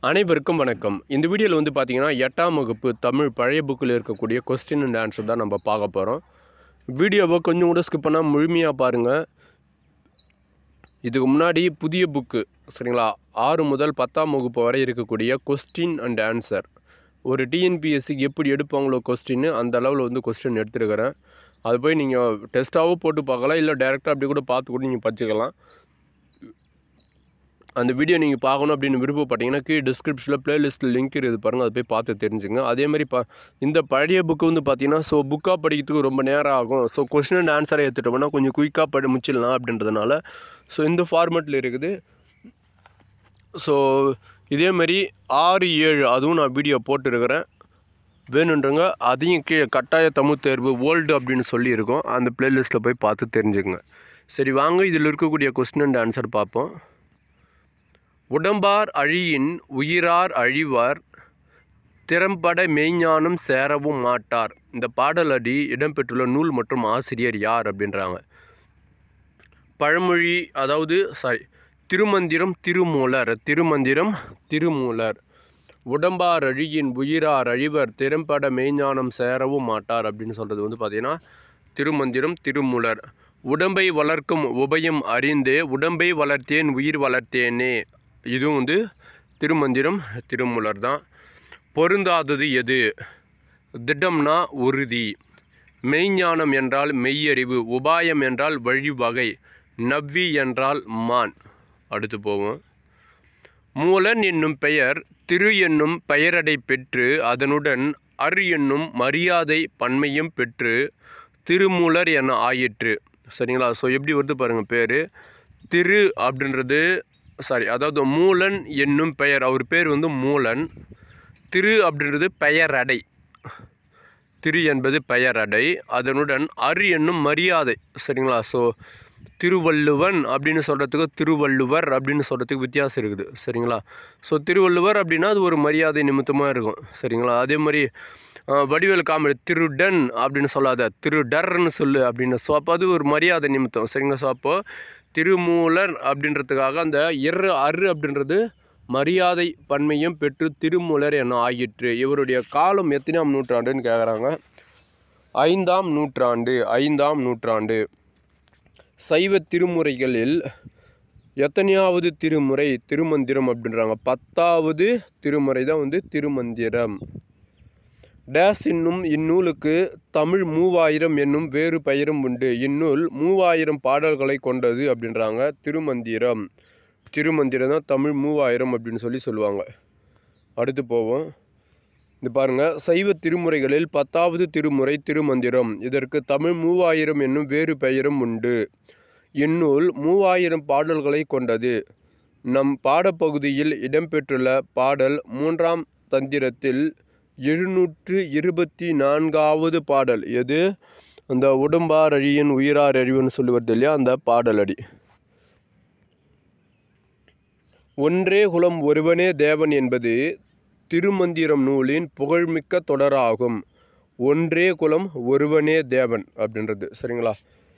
அனைவருக்கும் வணக்கம் இந்த வீடியோவில் வந்து பார்த்தீங்கன்னா எட்டாம் வகுப்பு தமிழ் பழைய புக்கில் இருக்கக்கூடிய கொஸ்டின் அண்ட் ஆன்சர் தான் நம்ம பார்க்க போகிறோம் வீடியோவை கொஞ்சம் கூட ஸ்கிப் பண்ணால் முழுமையாக பாருங்கள் இதுக்கு முன்னாடி புதிய புக்கு சரிங்களா ஆறு முதல் பத்தாம் வகுப்பு வரை இருக்கக்கூடிய கொஸ்டின் அண்ட் ஆன்சர் ஒரு டிஎன்பிஎஸ்சிக்கு எப்படி எடுப்பாங்களோ கொஸ்டின் அந்த அளவில் வந்து கொஸ்டின் எடுத்துருக்கிறேன் அது போய் நீங்கள் டெஸ்ட்டாகவும் போட்டு பார்க்கலாம் இல்லை டேரெக்டாக அப்படி கூட பார்த்து கூட நீங்கள் படிச்சுக்கலாம் அந்த வீடியோ நீங்கள் பார்க்கணும் அப்படின்னு விருப்பப்பட்டீங்கன்னா கீழே டிஸ்கிரிப்ஷனில் பிளேலிஸ்ட்டில் லிங்க் இருக்குது பாருங்கள் அதை போய் பார்த்து தெரிஞ்சுங்க அதே மாதிரி பா இந்த பழைய புக்கு வந்து பார்த்தீங்கன்னா ஸோ புக்காக படிக்கிறதுக்கு ரொம்ப நேரம் ஆகும் ஸோ கொஸ்டின் அண்ட் ஆன்சரை எடுத்துட்டோம்னா கொஞ்சம் குயிக்காக படி முடிச்சிடலாம் அப்படின்றதுனால ஸோ இந்த ஃபார்மேட்டில் இருக்குது ஸோ இதே மாதிரி ஆறு ஏழு அதுவும் நான் வீடியோ போட்டுருக்கிறேன் வேணுன்றவங்க அதையும் கீழே கட்டாய தமிழ் தேர்வு ஓல்டு அப்படின்னு சொல்லியிருக்கோம் அந்த பிளேலிஸ்ட்டில் போய் பார்த்து தெரிஞ்சுக்கங்க சரி வாங்க இதில் இருக்கக்கூடிய கொஸ்டின் அண்ட் ஆன்சர் பார்ப்போம் உடம்பார் அழியின் உயிரார் அழிவார் திறம்பட மெய்ஞானம் சேரவும் மாட்டார் இந்த பாடலடி இடம்பெற்றுள்ள நூல் மற்றும் ஆசிரியர் யார் அப்படின்றாங்க பழமொழி அதாவது சாரி திருமந்திரம் திருமூலர் திருமந்திரம் திருமூலர் உடம்பார் அழியின் உயிரார் அழிவர் திறம்பட மெய்ஞானம் சேரவும் மாட்டார் அப்படின்னு சொல்கிறது வந்து பார்த்திங்கன்னா திருமந்திரம் திருமூலர் உடம்பை வளர்க்கும் உபயம் அறிந்து உடம்பை வளர்த்தேன் உயிர் வளர்த்தேனே இதுவும் வந்து திருமந்திரம் திருமூலர் தான் பொருந்தாதது எது திடம்னா உறுதி மெய்ஞானம் என்றால் மெய்யறிவு உபாயம் என்றால் வழிவகை நவ்வி என்றால் மான் அடுத்து போவோம் மூலன் என்னும் பெயர் திரு என்னும் பெயரடை பெற்று அதனுடன் அர் என்னும் மரியாதை பன்மையும் பெற்று திருமூலர் என ஆயிற்று சரிங்களா ஸோ எப்படி வருது பாருங்கள் பேர் திரு அப்படின்றது சாரி அதாவது மூலன் என்னும் பெயர் அவர் பேர் வந்து மூலன் திரு அப்படின்றது பெயரடை திரு என்பது பெயரடை அதனுடன் அரு என்னும் மரியாதை சரிங்களா ஸோ திருவள்ளுவன் அப்படின்னு சொல்கிறதுக்கு திருவள்ளுவர் அப்படின்னு சொல்கிறதுக்கு வித்தியாசம் இருக்குது சரிங்களா ஸோ திருவள்ளுவர் அப்படின்னா அது ஒரு மரியாதை நிமித்தமாக இருக்கும் சரிங்களா அதே மாதிரி அஹ், வடிவேல் காமெடி திருடன் அப்படின்னு சொல்லாத திருடர்ன்னு சொல்லு அப்படின்னு ஸோ அப்போ அது ஒரு மரியாதை நிமித்தம் சரிங்களா ஸோ அப்போ திருமூலர் அப்படின்றதுக்காக அந்த இரு அரு அப்படின்றது மரியாதை பன்மையும் பெற்று திருமூலர் என ஆயிற்று இவருடைய காலம் எத்தனாம் நூற்றாண்டுன்னு கேட்குறாங்க ஐந்தாம் நூற்றாண்டு ஐந்தாம் நூற்றாண்டு சைவ திருமுறைகளில் எத்தனையாவது திருமுறை திருமந்திரம் அப்படின்றாங்க பத்தாவது திருமுறை தான் வந்து திருமந்திரம் டேஸ் என்னும் இந்நூலுக்கு தமிழ் மூவாயிரம் என்னும் வேறு பெயரும் உண்டு இந்நூல் மூவாயிரம் பாடல்களை கொண்டது அப்படின்றாங்க திருமந்திரம் திருமந்திரம் தான் தமிழ் மூவாயிரம் அப்படின்னு சொல்லி சொல்லுவாங்க அடுத்து போவோம் இது பாருங்கள் சைவ திருமுறைகளில் பத்தாவது திருமுறை திருமந்திரம் இதற்கு தமிழ் மூவாயிரம் என்னும் வேறு பெயரும் உண்டு இந்நூல் மூவாயிரம் பாடல்களை கொண்டது நம் பாடப்பகுதியில் இடம்பெற்றுள்ள பாடல் மூன்றாம் தந்திரத்தில் எழுநூற்று இருபத்தி நான்காவது பாடல் எது அந்த உடம்பார் அழியின் உயிரார் அழிவுன்னு சொல்லி வருது இல்லையா அந்த பாடலடி ஒன்றே குலம் ஒருவனே தேவன் என்பது திருமந்திரம் நூலின் புகழ்மிக்க தொடராகும் ஒன்றே குலம் ஒருவனே தேவன் அப்படின்றது சரிங்களா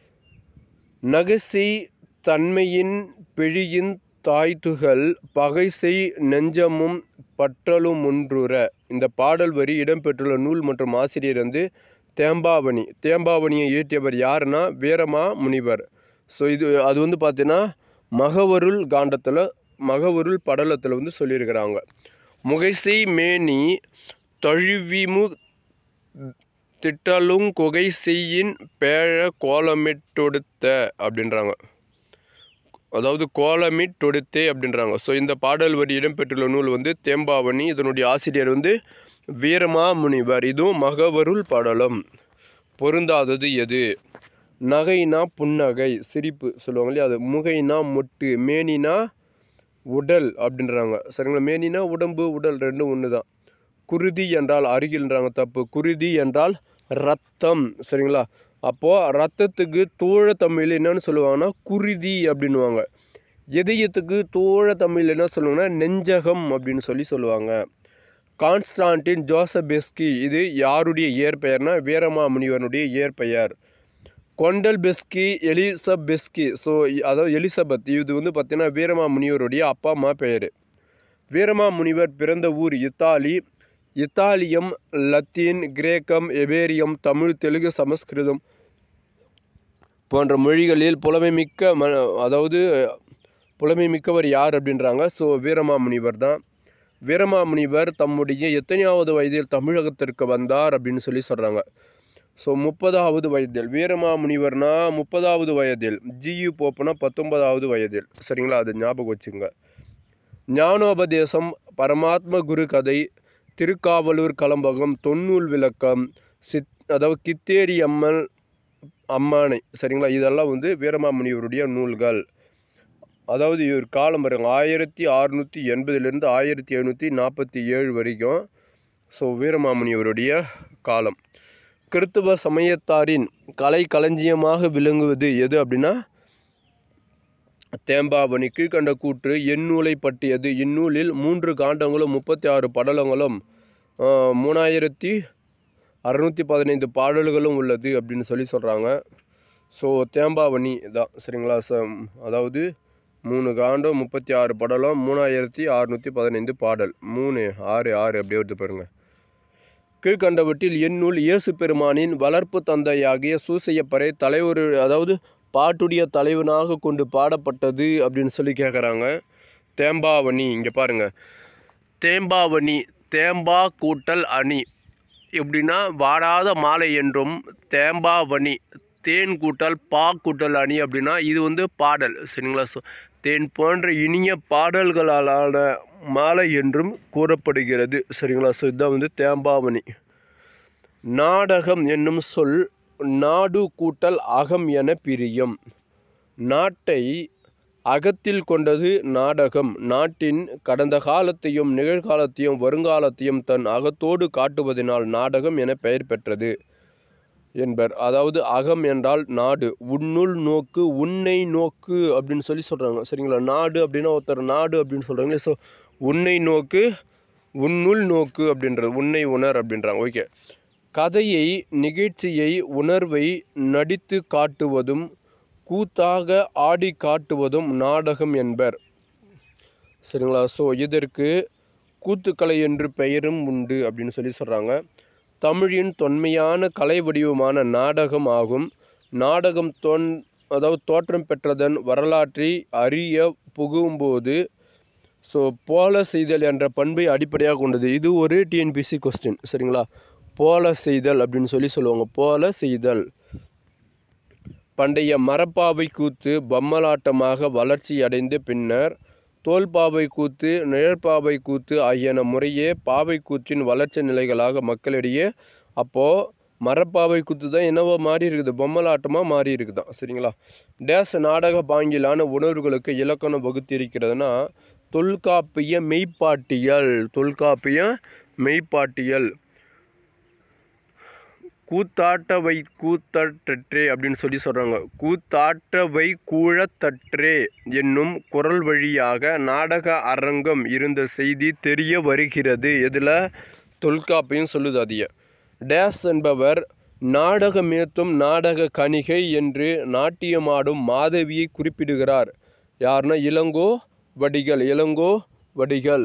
நகசி தன்மையின் பிழியின் தாய்த்துகள் பகைசெய் நெஞ்சமும் பற்றலும் ஒன்றுற இந்த பாடல் வரி இடம்பெற்றுள்ள நூல் மற்றும் ஆசிரியர் வந்து தேம்பாவணி தேம்பாவணியை இயற்றியவர் யாருன்னா வீரமா முனிவர் ஸோ இது அது வந்து பார்த்தீங்கன்னா மகவருள் காண்டத்தில் மகவருள் படலத்தில் வந்து சொல்லியிருக்கிறாங்க முகைசை மேனி தழுவிமு திட்டலுங் குகை செய்யின் பேழ கோலமிட்டொடுத்த அப்படின்றாங்க அதாவது கோலமிட் தொடுத்தே அப்படின்றாங்க ஸோ இந்த பாடல் வரி இடம்பெற்றுள்ள நூல் வந்து தேம்பாவணி இதனுடைய ஆசிரியர் வந்து வீரமா முனிவர் இதுவும் மகவருள் பாடலம் பொருந்தாதது எது நகைனா புன்னகை சிரிப்பு சொல்லுவாங்க இல்லையா அது முகைனா மொட்டு மேனினா உடல் அப்படின்றாங்க சரிங்களா மேனினா உடம்பு உடல் ரெண்டும் ஒன்று தான் குருதி என்றால் அருகில்ன்றாங்க தப்பு குருதி என்றால் ரத்தம் சரிங்களா அப்போது ரத்தத்துக்கு தோழ தமிழ் என்னன்னு சொல்லுவாங்கன்னா குருதி அப்படின்னுவாங்க இதயத்துக்கு தோழ தமிழ் என்ன சொல்லுவாங்கன்னா நெஞ்சகம் அப்படின்னு சொல்லி சொல்லுவாங்க கான்ஸ்டான்டின் ஜோசபெஸ்கி இது யாருடைய இயற்பெயர்னா வீரமா முனிவனுடைய இயற்பெயர் கொண்டல் பெஸ்கி எலிசபெஸ்கி ஸோ அதாவது எலிசபெத் இது வந்து பார்த்தீங்கன்னா வீரமா முனிவருடைய அப்பா அம்மா பெயர் வீரமாமுனிவர் பிறந்த ஊர் இத்தாலி இத்தாலியம் லத்தீன் கிரேக்கம் எபேரியம் தமிழ் தெலுங்கு சமஸ்கிருதம் போன்ற மொழிகளில் புலமைமிக்க ம அதாவது புலமைமிக்கவர் யார் அப்படின்றாங்க ஸோ வீரமாமுனிவர் தான் வீரமாமுனிவர் தம்முடைய எத்தனையாவது வயதில் தமிழகத்திற்கு வந்தார் அப்படின்னு சொல்லி சொல்கிறாங்க ஸோ முப்பதாவது வயதில் வீரமாமுனிவர்னா முப்பதாவது வயதில் ஜியு போப்புனா பத்தொன்பதாவது வயதில் சரிங்களா அது ஞாபகம் வச்சுங்க ஞானோபதேசம் பரமாத்ம குரு கதை திருக்காவலூர் கலம்பகம் தொன்னூல் விளக்கம் சித் அதாவது கித்தேரி அம்மன் அம்மானை சரிங்களா இதெல்லாம் வந்து வீரமாமுனிவருடைய நூல்கள் அதாவது இவர் காலம் பாருங்க ஆயிரத்தி அறுநூற்றி எண்பதுலேருந்து ஆயிரத்தி எழுநூற்றி நாற்பத்தி ஏழு வரைக்கும் ஸோ வீரமாமுனிவருடைய காலம் கிறித்துவ சமயத்தாரின் கலை களஞ்சியமாக விளங்குவது எது அப்படின்னா தேம்பாவணி கீழ்கண்ட கூற்று எந்நூலை பற்றியது இந்நூலில் மூன்று காண்டங்களும் முப்பத்தி ஆறு படலங்களும் ஆஹ், மூணாயிரத்தி அறுநூற்றி பதினைந்து பாடல்களும் உள்ளது அப்படின்னு சொல்லி சொல்கிறாங்க ஸோ தேம்பாவணி தான் சரிங்களா ச அதாவது மூணு காண்டம் முப்பத்தி ஆறு படலம் மூணாயிரத்தி அறுநூற்றி பதினைந்து பாடல் மூணு ஆறு ஆறு அப்படியே எடுத்து பாருங்க கீழ்கண்டவற்றில் எந்நூல் இயேசு பெருமானின் வளர்ப்பு தந்தையாகிய சூசையப்பரை தலைவர் அதாவது பாட்டுடைய தலைவனாக கொண்டு பாடப்பட்டது அப்படின்னு சொல்லி கேட்குறாங்க தேம்பாவணி இங்கே பாருங்க தேம்பாவணி தேம்பா கூட்டல் அணி எப்படின்னா வாடாத மாலை என்றும் தேம்பாவணி தேன் கூட்டல் பா கூட்டல் அணி அப்படின்னா இது வந்து பாடல் சரிங்களா ஸோ தேன் போன்ற இனிய பாடல்களாலான மாலை என்றும் கூறப்படுகிறது சரிங்களா ஸோ இதுதான் வந்து தேம்பாவணி நாடகம் என்னும் சொல் நாடு கூட்டல் அகம் என பிரியும் நாட்டை அகத்தில் கொண்டது நாடகம் நாட்டின் கடந்த காலத்தையும் நிகழ்காலத்தையும் வருங்காலத்தையும் தன் அகத்தோடு காட்டுவதனால் நாடகம் என பெயர் பெற்றது என்பர் அதாவது அகம் என்றால் நாடு உன்னுள் நோக்கு உன்னை நோக்கு அப்படின்னு சொல்லி சொல்கிறாங்க சரிங்களா நாடு அப்படின்னா ஒருத்தர் நாடு அப்படின்னு சொல்கிறாங்களே ஸோ உன்னை நோக்கு உன்னுள் நோக்கு அப்படின்றது உன்னை உணர் அப்படின்றாங்க ஓகே கதையை நிகழ்ச்சியை உணர்வை நடித்து காட்டுவதும் கூத்தாக ஆடி காட்டுவதும் நாடகம் என்பர் சரிங்களா ஸோ இதற்கு கூத்துக்கலை என்று பெயரும் உண்டு அப்படின்னு சொல்லி சொல்கிறாங்க தமிழின் தொன்மையான கலை வடிவமான நாடகம் ஆகும் நாடகம் தோன் அதாவது தோற்றம் பெற்றதன் வரலாற்றை அறிய புகும்போது ஸோ போல செய்தல் என்ற பண்பை அடிப்படையாக கொண்டது இது ஒரு டிஎன்பிசி கொஸ்டின் சரிங்களா போல செய்தல் அப்படின்னு சொல்லி சொல்லுவாங்க போல செய்தல் பண்டைய மரப்பாவை கூத்து பொம்மலாட்டமாக வளர்ச்சி அடைந்து பின்னர் தோல்பாவை கூத்து நிழற்பாவை கூத்து ஆகியன முறையே பாவை கூத்தின் வளர்ச்சி நிலைகளாக மக்களிடையே அப்போது மரப்பாவை கூத்து தான் என்னவோ மாறி இருக்குது பொம்மலாட்டமாக மாறி இருக்குதான் சரிங்களா டேஸ் நாடக பாங்கிலான உணர்வுகளுக்கு இலக்கணம் வகுத்திருக்கிறதுனா தொல்காப்பிய மெய்ப்பாட்டியல் தொல்காப்பிய மெய்ப்பாட்டியல் கூத்தாட்டவை கூத்தற்றே அப்படின்னு சொல்லி சொல்கிறாங்க கூத்தாட்டவை கூழத்தற்றே என்னும் குரல் வழியாக நாடக அரங்கம் இருந்த செய்தி தெரிய வருகிறது இதில் தொல்காப்பியம் சொல்லுது அதிக டேஸ் என்பவர் நாடகமேத்தும் நாடக கணிகை என்று நாட்டியமாடும் மாதவியை குறிப்பிடுகிறார் யாருன்னா இளங்கோ வடிகள் இளங்கோ வடிகள்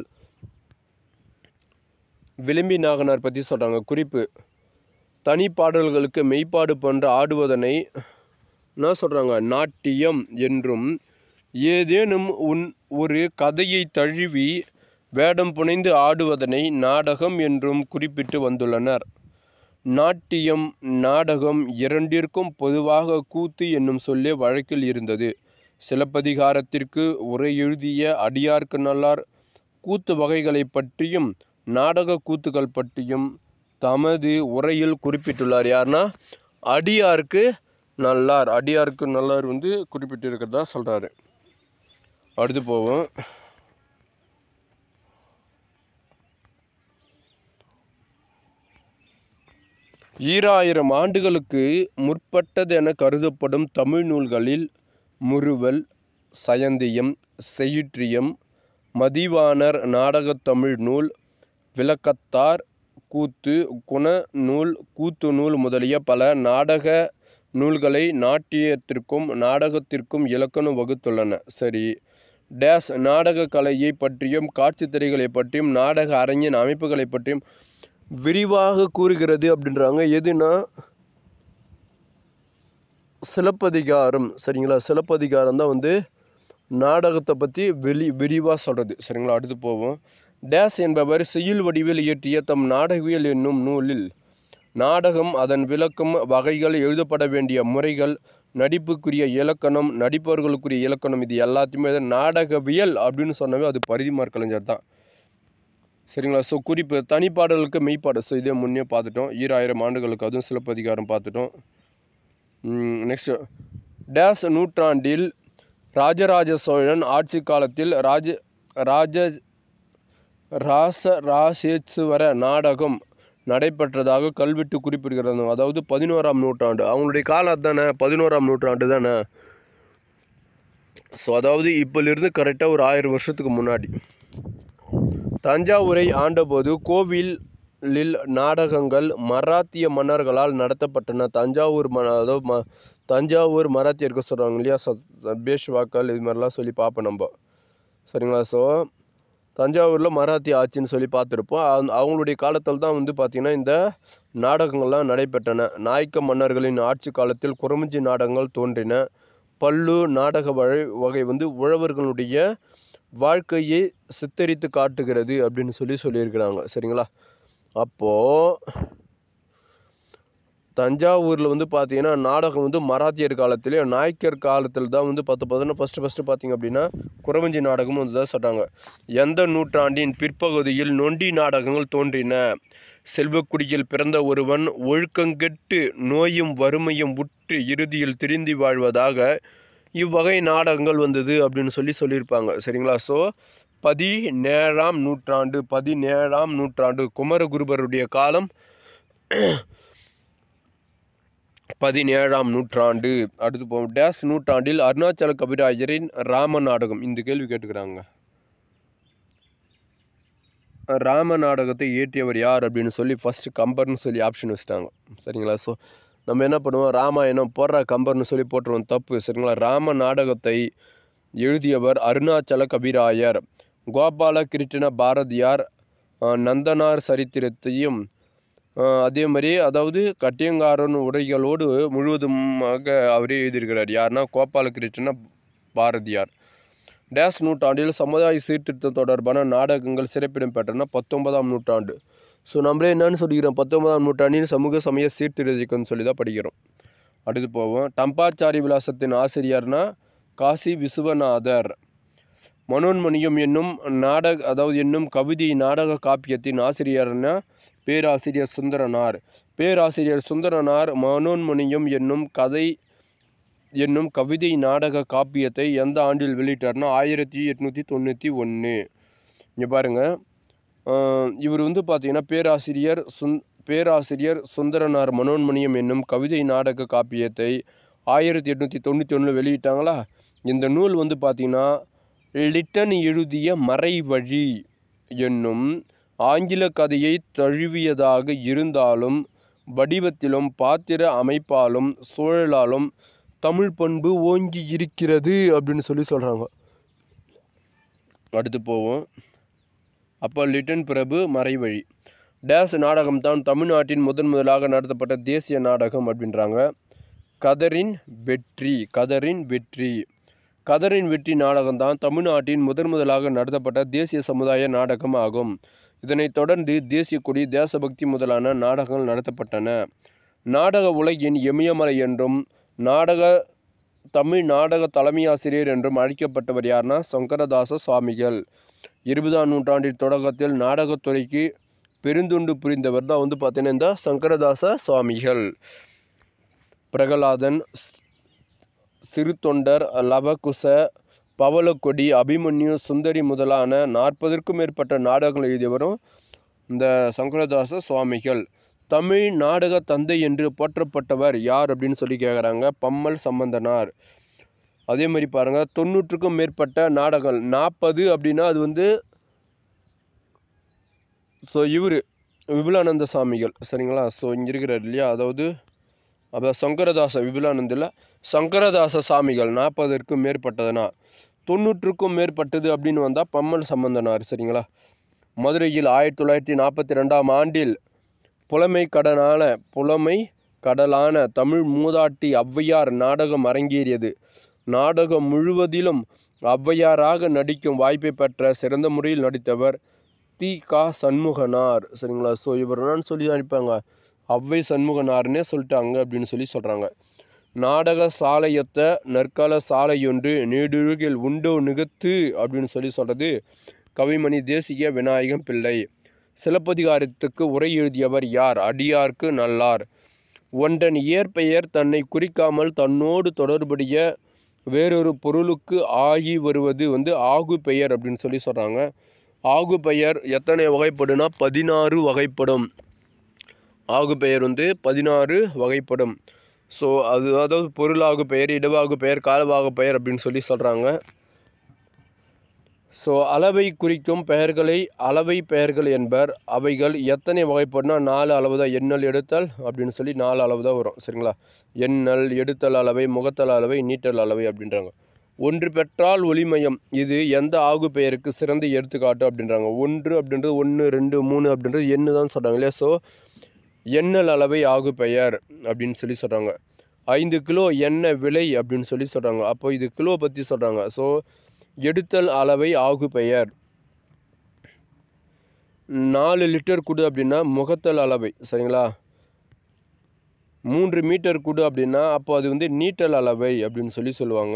விளிம்பி நாகனார் பற்றி சொல்கிறாங்க குறிப்பு தனி பாடல்களுக்கு மெய்ப்பாடு போன்ற ஆடுவதனை என்ன சொல்கிறாங்க நாட்டியம் என்றும் ஏதேனும் உன் ஒரு கதையை தழுவி வேடம் புனைந்து ஆடுவதனை நாடகம் என்றும் குறிப்பிட்டு வந்துள்ளனர் நாட்டியம் நாடகம் இரண்டிற்கும் பொதுவாக கூத்து என்னும் சொல்லே வழக்கில் இருந்தது சிலப்பதிகாரத்திற்கு உரை எழுதிய அடியார்க்கு நல்லார் கூத்து வகைகளைப் பற்றியும் நாடக கூத்துகள் பற்றியும் தமது உரையில் குறிப்பிட்டுள்ளார் யாருன்னா அடியாருக்கு நல்லார் அடியாருக்கு நல்லார் வந்து குறிப்பிட்டிருக்கிறதா சொல்கிறாரு அடுத்து போவோம் ஈராயிரம் ஆண்டுகளுக்கு முற்பட்டதென கருதப்படும் தமிழ் நூல்களில் முறுவல் சயந்தியம் செயிற்றியம் மதிவாணர் நாடகத் தமிழ் நூல் விளக்கத்தார் கூத்து குண நூல் கூத்து நூல் முதலிய பல நாடக நூல்களை நாட்டியத்திற்கும் நாடகத்திற்கும் இலக்கணம் வகுத்துள்ளன சரி டேஸ் நாடக கலையை பற்றியும் காட்சித் திரைகளை பற்றியும் நாடக அரங்கின் அமைப்புகளை பற்றியும் விரிவாக கூறுகிறது அப்படின்றாங்க எதுனா சிலப்பதிகாரம் சரிங்களா சிலப்பதிகாரம் தான் வந்து நாடகத்தை பற்றி வெளி விரிவாக சொல்கிறது சரிங்களா அடுத்து போவோம் டேஸ் என்பவர் செய்யுள் வடிவில் இயற்றிய தம் நாடகவியல் என்னும் நூலில் நாடகம் அதன் விளக்கம் வகைகள் எழுதப்பட வேண்டிய முறைகள் நடிப்புக்குரிய இலக்கணம் நடிப்பவர்களுக்குரிய இலக்கணம் இது எல்லாத்தையுமே நாடகவியல் அப்படின்னு சொன்னாவே அது பரிதிமார் கலைஞர் தான் சரிங்களா ஸோ குறிப்பு தனிப்பாடலுக்கு மெய்ப்பாடு ஸோ இதே முன்னே பார்த்துட்டோம் ஈராயிரம் ஆண்டுகளுக்கு அதுவும் சிலப்பதிகாரம் பார்த்துட்டோம் நெக்ஸ்ட் டேஸ் நூற்றாண்டில் ராஜராஜ சோழன் ஆட்சி காலத்தில் ராஜ ராஜ ராச ராசேச்சுவர நாடகம் நடைபெற்றதாக கல்வெட்டு குறிப்பிடுகிறது அதாவது பதினோராம் நூற்றாண்டு அவங்களுடைய காலம் தானே பதினோராம் நூற்றாண்டு தானே ஸோ அதாவது இப்போலிருந்து கரெக்டாக ஒரு ஆயிரம் வருஷத்துக்கு முன்னாடி தஞ்சாவூரை ஆண்டபோது கோவிலில் நாடகங்கள் மராத்திய மன்னர்களால் நடத்தப்பட்டன தஞ்சாவூர் ம அதாவது ம தஞ்சாவூர் மராத்தியருக்கு சொல்கிறாங்க இல்லையா ச ச- பேஷ்வாக்கள் இது மாதிரிலாம் சொல்லி பார்ப்போம் நம்ம சரிங்களா ஸோ தஞ்சாவூரில் மராத்திய ஆட்சின்னு சொல்லி பார்த்துருப்போம் அந்த- அவங்களுடைய காலத்தில் தான் வந்து பார்த்திங்கன்னா இந்த நாடகங்கள்லாம் நடைபெற்றன நாயக்க மன்னர்களின் ஆட்சி காலத்தில் குறமஞ்சி நாடகங்கள் தோன்றின பல்லு நாடக வகை வகை வந்து உழவர்களுடைய வாழ்க்கையை சித்தரித்து காட்டுகிறது அப்படின்னு சொல்லி சொல்லியிருக்கிறாங்க சரிங்களா அப்போது தஞ்சாவூரில் வந்து பார்த்தீங்கன்னா நாடகம் வந்து மராத்தியர் காலத்திலே நாயக்கர் காலத்தில் தான் வந்து பத்து பதினொன்று ஃபஸ்ட்டு ஃபஸ்ட்டு பார்த்தீங்க அப்படின்னா குறவஞ்சி நாடகமும் வந்து தான் சொல்கிறாங்க எந்த நூற்றாண்டின் பிற்பகுதியில் நொண்டி நாடகங்கள் தோன்றின செல்வக்குடியில் பிறந்த ஒருவன் ஒழுக்கங்கெட்டு நோயும் வறுமையும் உற்று இறுதியில் திருந்தி வாழ்வதாக இவ்வகை நாடகங்கள் வந்தது அப்படின்னு சொல்லி சொல்லியிருப்பாங்க சரிங்களா ஸோ பதினேழாம் நூற்றாண்டு பதினேழாம் நூற்றாண்டு குமரகுருபருடைய காலம் பதினேழாம் நூற்றாண்டு அடுத்து போவோம் டேஸ் நூற்றாண்டில் அருணாச்சல கவிராயரின் ராம நாடகம் இந்த கேள்வி கேட்டுக்கிறாங்க ராம நாடகத்தை இயற்றியவர் யார் அப்படின்னு சொல்லி ஃபஸ்ட்டு கம்பர்னு சொல்லி ஆப்ஷன் வச்சுட்டாங்க சரிங்களா ஸோ நம்ம என்ன பண்ணுவோம் ராமாயணம் போடுற கம்பர்னு சொல்லி போட்டுருவோம் தப்பு சரிங்களா ராம நாடகத்தை எழுதியவர் அருணாச்சல கவிராயர் கோபால கிருட்டிண பாரதியார் அஹ், நந்தனார் சரித்திரத்தையும் அஹ், அதே மாதிரி அதாவது கட்டியங்காரன் உரைகளோடு முழுவதுமாக அவரே எழுதியிருக்கிறார் யாருன்னா கோபால கிருட்டிண பாரதியார் டேஸ் நூற்றாண்டில் சமுதாய சீர்திருத்தம் தொடர்பான நாடகங்கள் சிறப்பிடம் பெற்றன பத்தொன்பதாம் நூற்றாண்டு ஸோ நம்மளே என்னன்னு சொல்லிக்கிறோம் பத்தொன்பதாம் நூற்றாண்டில் சமூக சமய சீர்திருத்தம்னு சொல்லி தான் படிக்கிறோம் அடுத்து போவோம் டம்பாச்சாரி விலாசத்தின் ஆசிரியர்னா காசி விசுவநாதர் மனோன்மணியம் என்னும் நாடக அதாவது என்னும் கவிதை நாடக காப்பியத்தின் ஆசிரியர்னா பேராசிரியர் சுந்தரனார் பேராசிரியர் சுந்தரனார் மனோன்மணியம் என்னும் கதை என்னும் கவிதை நாடக காப்பியத்தை எந்த ஆண்டில் வெளியிட்டார்னா ஆயிரத்தி எட்நூற்றி தொண்ணூற்றி ஒன்று இங்கே பாருங்கள் இவர் வந்து பார்த்தீங்கன்னா பேராசிரியர் சுந் பேராசிரியர் சுந்தரனார் மனோன்மணியம் என்னும் கவிதை நாடக காப்பியத்தை ஆயிரத்தி எட்நூற்றி தொண்ணூற்றி ஒன்றில் வெளியிட்டாங்களா இந்த நூல் வந்து பார்த்தீங்கன்னா லிட்டன் எழுதிய மறைவழி என்னும் ஆங்கில கதையை தழுவியதாக இருந்தாலும் வடிவத்திலும் பாத்திர அமைப்பாலும் சூழலாலும் தமிழ் பண்பு ஓங்கி இருக்கிறது அப்படின்னு சொல்லி சொல்கிறாங்க அடுத்து போவோம் அப்போ லிட்டன் பிரபு மறைவழி டேஸ் நாடகம் தான் தமிழ்நாட்டின் முதன் முதலாக நடத்தப்பட்ட தேசிய நாடகம் அப்படின்றாங்க கதரின் வெற்றி கதரின் வெற்றி கதரின் வெற்றி நாடகம் தான் தமிழ்நாட்டின் முதன் முதலாக நடத்தப்பட்ட தேசிய சமுதாய நாடகம் ஆகும் இதனைத் தொடர்ந்து தேசிய கொடி தேசபக்தி முதலான நாடகங்கள் நடத்தப்பட்டன நாடக உலகின் இமயமலை என்றும் நாடக தமிழ் நாடக தலைமை ஆசிரியர் என்றும் அழைக்கப்பட்டவர் யார்னா சங்கரதாச சுவாமிகள் இருபதாம் நூற்றாண்டின் தொடக்கத்தில் நாடகத்துறைக்கு பெருந்துண்டு புரிந்தவர் தான் வந்து பார்த்தீங்கன்னா இந்த சங்கரதாச சுவாமிகள் பிரகலாதன் ஸ்- சிறுத்தொண்டர் லவகுச பவளக்கொடி அபிமன்யு சுந்தரி முதலான நாற்பதற்கும் மேற்பட்ட நாடகங்கள் எழுதியவரும் இந்த சங்கரதாச சுவாமிகள் தமிழ் நாடக தந்தை என்று போற்றப்பட்டவர் யார் அப்படின்னு சொல்லி கேட்குறாங்க பம்மல் சம்பந்தனார் அதே மாதிரி பாருங்கள் தொண்ணூற்றுக்கும் மேற்பட்ட நாடகங்கள் நாற்பது அப்படின்னா அது வந்து ஸோ இவர் விபுலானந்த சாமிகள் சரிங்களா ஸோ இங்கே இருக்கிறார் இல்லையா அதாவது அதாவது சங்கரதாச விபுலானந்தில் சங்கரதாச சாமிகள் நாற்பதற்கும் மேற்பட்டதுனா தொண்ணூற்றுக்கும் மேற்பட்டது அப்படின்னு வந்தால் பம்மல் சம்பந்தனார் சரிங்களா மதுரையில் ஆயிரத்தி தொள்ளாயிரத்தி நாற்பத்தி ரெண்டாம் ஆண்டில் புலமை கடனான புலமை கடலான தமிழ் மூதாட்டி ஔவையார் நாடகம் அரங்கேறியது நாடகம் முழுவதிலும் ஔவையாராக நடிக்கும் வாய்ப்பை பெற்ற சிறந்த முறையில் நடித்தவர் தி கா சண்முகனார் சரிங்களா ஸோ இவர் என்னன்னு சொல்லி அனுப்பாங்க ஔவை சண்முகனார்னே சொல்லிட்டாங்க அப்படின்னு சொல்லி சொல்கிறாங்க நாடக சாலையொத்த நற்கால சாலையொன்று நீடுருகில் உண்டோ நிகத்து அப்படின்னு சொல்லி சொல்கிறது கவிமணி தேசிய விநாயகம் பிள்ளை சிலப்பதிகாரத்துக்கு உரை எழுதியவர் யார் அடியார்க்கு நல்லார் ஒன்றன் இயற்பெயர் தன்னை குறிக்காமல் தன்னோடு தொடர்புடைய வேறொரு பொருளுக்கு ஆகி வருவது வந்து ஆகு பெயர் அப்படின்னு சொல்லி சொல்கிறாங்க ஆகு பெயர் எத்தனை வகைப்படுனா பதினாறு வகைப்படும் ஆகு பெயர் வந்து பதினாறு வகைப்படும் ஸோ அது அதாவது பொருளாகு பெயர் இடவாகு பெயர் காலவாகு பெயர் அப்படின்னு சொல்லி சொல்கிறாங்க ஸோ அளவை குறிக்கும் பெயர்களை அளவை பெயர்கள் என்பர் அவைகள் எத்தனை வகைப்படுனா நாலு அளவு தான் எண்ணல் எடுத்தல் அப்படின்னு சொல்லி நாலு அளவு தான் வரும் சரிங்களா எண்ணல் எடுத்தல் அளவை முகத்தல் அளவை நீட்டல் அளவை அப்படின்றாங்க ஒன்று பெற்றால் ஒளிமயம் இது எந்த ஆகு பெயருக்கு சிறந்த எடுத்துக்காட்டு அப்படின்றாங்க ஒன்று அப்படின்றது ஒன்று ரெண்டு மூணு அப்படின்றது எண்ணு தான் சொல்கிறாங்க இல்லையா ஸோ எண்ணல் அளவை ஆகு பெயர் அப்படின்னு சொல்லி சொல்கிறாங்க ஐந்து கிலோ எண்ணெய் விலை அப்படின்னு சொல்லி சொல்கிறாங்க அப்போ இது கிலோ பற்றி சொல்கிறாங்க ஸோ எடுத்தல் அளவை ஆகு பெயர் நாலு லிட்டர் குடு அப்படின்னா முகத்தல் அளவை சரிங்களா மூன்று மீட்டர் குடு அப்படின்னா அப்போ அது வந்து நீட்டல் அளவை அப்படின்னு சொல்லி சொல்லுவாங்க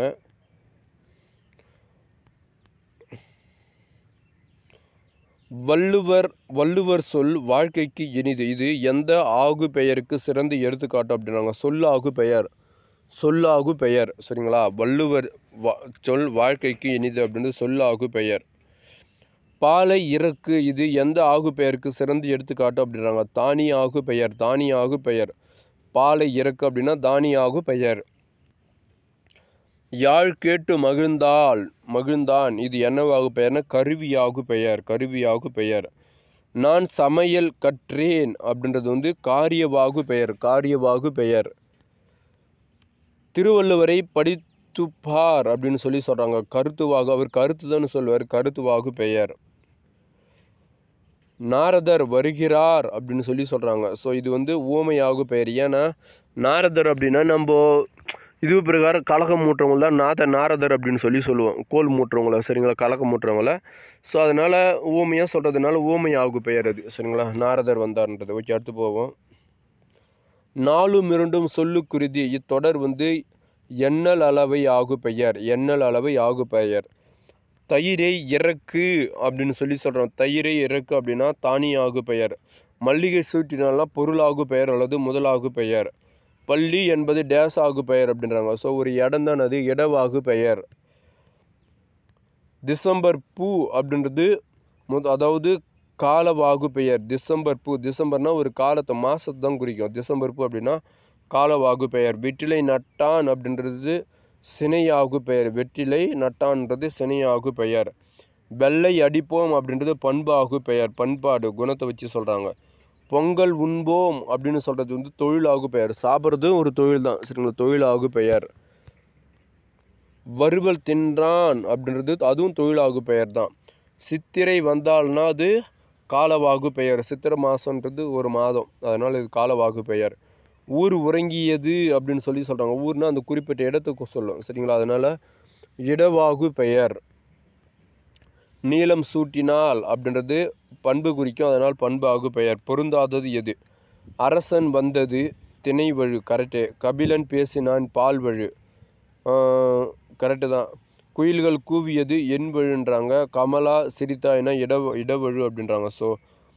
வள்ளுவர் வள்ளுவர் சொல் வாழ்க்கைக்கு இனிது இது எந்த ஆகு பெயருக்கு சிறந்த எடுத்துக்காட்டு அப்படின்னாங்க சொல்லாகு பெயர் சொல்லாகு பெயர் சரிங்களா வள்ளுவர் வா- சொல் வாழ்க்கைக்கு இனிது அப்படின்னு சொல்லாகு பெயர் பாலை இறக்கு இது எந்த ஆகு பெயருக்கு சிறந்த எடுத்துக்காட்டு அப்படின்றாங்க தானி ஆகு பெயர் தானி ஆகு பெயர் பாலை இறக்கு அப்படின்னா தானி ஆகு பெயர் யாழ் கேட்டு மகிழ்ந்தால் மகிழ்ந்தான் இது என்னவாகு பெயர்னா கருவியாகு பெயர் கருவியாகு பெயர் நான் சமையல் கற்றேன் அப்படின்றது வந்து காரியவாகு பெயர் காரியவாகு பெயர் திருவள்ளுவரை படித்துப்பார் அப்படின்னு சொல்லி சொல்கிறாங்க கருத்துவாகு அவர் கருத்துதான்னு சொல்லுவார் கருத்துவாகு பெயர் நாரதர் வருகிறார் அப்படின்னு சொல்லி சொல்கிறாங்க ஸோ இது வந்து ஊமையாகு பெயர் ஏன்னா நாரதர் அப்படின்னா நம்ம இது பிரகாரம் கலகம் மூட்டுறவங்க தான் நாத நாரதர் அப்படின்னு சொல்லி சொல்லுவோம் கோல் மூட்டுறவங்கள சரிங்களா கலகம் மூட்டுறவங்கள ஸோ அதனால் ஊமையாக சொல்கிறதுனால ஊமையாகு பெயர் அது சரிங்களா நாரதர் வந்தார்ன்றது ஓகே அடுத்து போவோம் நாலும் இரண்டும் சொல்லுக்குருதி இத்தொடர் வந்து எண்ணல் அளவை ஆகு பெயர் எண்ணல் அளவை ஆகு பெயர் தயிரை இறக்கு அப்படின்னு சொல்லி சொல்கிறோம் தயிரை இறக்கு அப்படின்னா தானி ஆகு பெயர் மல்லிகை சூட்டினாலாம் பொருளாகு பெயர் அல்லது முதலாகு பெயர் பள்ளி என்பது டேஸ் ஆகு பெயர் அப்படின்றாங்க ஸோ ஒரு இடம் தான் அது இடவாகு பெயர் டிசம்பர் பூ அப்படின்றது முத அதாவது காலவாகு பெயர் டிசம்பர் பூ டிசம்பர்னா ஒரு காலத்தை மாதத்தை தான் குறிக்கும் டிசம்பர் பூ அப்படின்னா காலவாகு பெயர் வெற்றிலை நட்டான் அப்படின்றது சினையாகு பெயர் வெற்றிலை நட்டான்றது சினையாகு பெயர் வெள்ளை அடிப்போம் அப்படின்றது பண்பாகு பெயர் பண்பாடு குணத்தை வச்சு சொல்கிறாங்க பொங்கல் உண்போம் அப்படின்னு சொல்கிறது வந்து தொழிலாகு பெயர் சாப்பிட்றதும் ஒரு தொழில் தான் சரிங்களா தொழிலாகு பெயர் வறுவல் தின்றான் அப்படின்றது அதுவும் தொழிலாகு பெயர் தான் சித்திரை வந்தால்னா அது காலவாகு பெயர் சித்திரை மாதன்றது ஒரு மாதம் அதனால் இது காலவாகு பெயர் ஊர் உறங்கியது அப்படின்னு சொல்லி சொல்கிறாங்க ஊர்னா அந்த குறிப்பிட்ட இடத்துக்கு சொல்லும் சரிங்களா அதனால் இடவாகு பெயர் நீலம் சூட்டினால் அப்படின்றது பண்பு குறிக்கும் அதனால் பண்பாகு பெயர் பொருந்தாதது எது அரசன் வந்தது திணைவழு கரெக்டு கபிலன் பேசினான் பால்வழு கரெக்டு தான் குயில்கள் கூவியது என் வழுன்றாங்க கமலா சிரித்தாய்னா இட இடவழு அப்படின்றாங்க ஸோ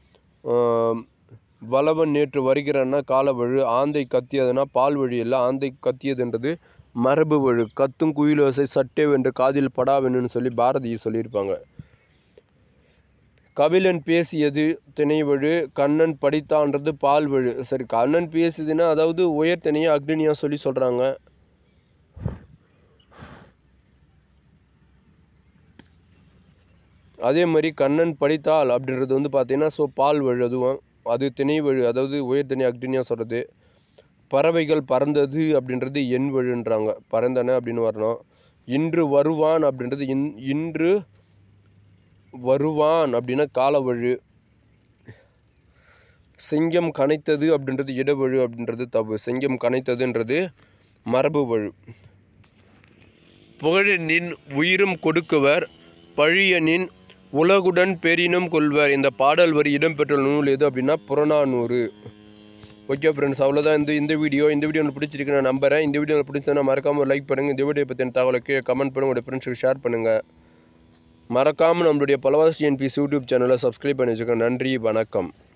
வளவன் நேற்று வருகிறான்னா காலவழு ஆந்தை கத்தியதுன்னா பால் வழி இல்லை ஆந்தை கத்தியதுன்றது மரபு வழு கத்தும் குயிலோசை சட்டே வென்று காதில் படாவென்னு சொல்லி பாரதி சொல்லியிருப்பாங்க கபிலன் பேசியது திணைவழு கண்ணன் படித்தான்றது பால்வழு சரி கண்ணன் பேசியதுன்னா அதாவது உயர்த்தினையா அக்னியா சொல்லி சொல்கிறாங்க அதே மாதிரி கண்ணன் படித்தால் அப்படின்றது வந்து பார்த்தீங்கன்னா ஸோ பால் வழு அதுவும் அது திணை வழு அதாவது உயர் திணை அக்னியாக சொல்கிறது பறவைகள் பறந்தது அப்படின்றது என் வழுன்றாங்க பறந்தன அப்படின்னு வரணும் இன்று வருவான் அப்படின்றது இன் இன்று வருவான் அப்படின்னா காலவழு சிங்கம் கனைத்தது அப்படின்றது இடவழு அப்படின்றது தவு சிங்கம் கனைத்ததுன்றது மரபு வழு புகழனின் உயிரும் கொடுக்குவர் பழியனின் உலகுடன் பெரினும் கொள்வர் இந்த பாடல் வரி இடம்பெற்ற நூல் எது அப்படின்னா புறநானூறு ஓகே ஃப்ரெண்ட்ஸ் அவ்வளோதான் இந்த இந்த வீடியோ இந்த வீடியோ உங்களுக்கு பிடிச்சிருக்கு நான் நம்புறேன் இந்த வீடியோ உங்களுக்கு பிடிச்சதுன்னா மறக்காமல் ஒரு லைக் பண்ணுங்கள் இந்த வீடியோ பற்றின தகவலை கீழே கமெண்ட் பண்ணுங்கள் உங்களுடைய ஃப்ரெண்ட்ஸுக்கு ஷேர் பண்ணுங்கள் மறக்காமல் நம்மளுடைய பலவாசி என்பிஸ் யூடியூப் சேனலை சப்ஸ்கிரைப் பண்ணி வச்சுக்கோங்க நன்றி வணக்கம்